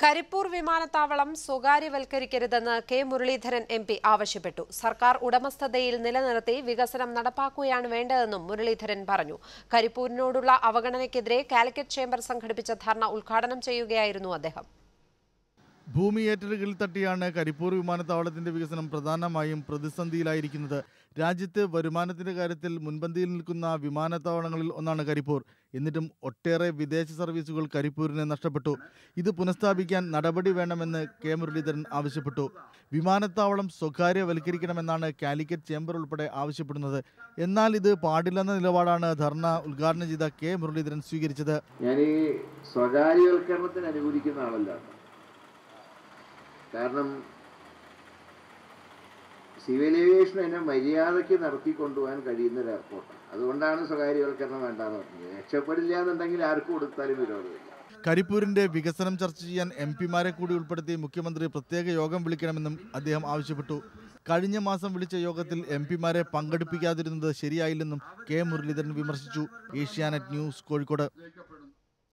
കരിപ്പൂർ വിമാനത്താവളം സ്വകാര്യവൽക്കരിക്കരുതെന്ന് K Muraleedharan M P ആവശ്യപ്പെട്ടു സർക്കാർ ഉടമസ്ഥതയിൽ നിലനിർത്തി വികസനം നടപ്പാക്കുകയാണ് വേണ്ടതെന്നും മുരളീധരൻ പറഞ്ഞു കരിപ്പൂരിനോടുള്ള അവഗണനയ്ക്കെതിരെ കാലിക്കറ്റ് ചേംബർ സംഘടിപ്പിച്ച ധർണ ഉദ്ഘാടനം ചെയ്യുകയായിരുന്നു അദ്ദേഹം ഭൂമി ഏറ്റെടുക്കൽ തട്ടിയാണ് കരിപ്പൂർ വിമാനത്താവളത്തിന്റെ വികസനം പ്രധാനമായും പ്രതിസന്ധിയിലായിരിക്കുന്നത് രാജ്യത്ത് വരുമാനത്തിന്റെ കാര്യത്തിൽ മുൻപന്തിയിൽ നിൽക്കുന്ന വിമാനത്താവളങ്ങളിൽ ഒന്നാണ് കരിപ്പൂർ എന്നിട്ടും ഒട്ടേറെ വിദേശ സർവീസുകൾ കരിപ്പൂരിന് നഷ്ടപ്പെട്ടു ഇത് പുനഃസ്ഥാപിക്കാൻ നടപടി വേണമെന്ന് കെ മുരളീധരൻ ആവശ്യപ്പെട്ടു വിമാനത്താവളം സ്വകാര്യവൽക്കരിക്കണമെന്നാണ് കാലിക്കറ്റ് ചേംബർ ഉൾപ്പെടെ ആവശ്യപ്പെടുന്നത് എന്നാൽ ഇത് പാടില്ലെന്ന നിലപാടാണ് ധർണ ഉദ്ഘാടനം ചെയ്ത കെ മുരളീധരൻ സ്വീകരിച്ചത് ഞാൻ ഈ സ്വകാര്യവൽക്കരണത്തിന് അനുകൂലിക്കുന്ന ആളല്ല കാരണം സിവിൽ ഏവിയേഷൻ എന്നെ മര്യാദയ്ക്ക് നടത്തിക്കൊണ്ടുപോകാൻ കഴിയുന്ന ഒരു എയർപോർട്ടാണ് അതുകൊണ്ടാണ് സ്വകാര്യവൽക്കരണം വേണ്ടാന്ന് പറഞ്ഞത് രക്ഷപ്പെടില്ല എന്നുണ്ടെങ്കിൽ ആർക്കും കൊടുത്താലും വിരോധമില്ല കരിപ്പൂരിന്റെ വികസനം ചർച്ച ചെയ്യാൻ എം പിമാരെ കൂടി ഉൾപ്പെടുത്തി മുഖ്യമന്ത്രി പ്രത്യേക യോഗം വിളിക്കണമെന്നും അദ്ദേഹം ആവശ്യപ്പെട്ടു കഴിഞ്ഞ മാസം വിളിച്ച യോഗത്തിൽ എം പിമാരെ പങ്കെടുപ്പിക്കാതിരുന്നത് ശരിയായില്ലെന്നും കെ മുരളീധരൻ വിമർശിച്ചു ഏഷ്യാനെറ്റ് ന്യൂസ് കോഴിക്കോട്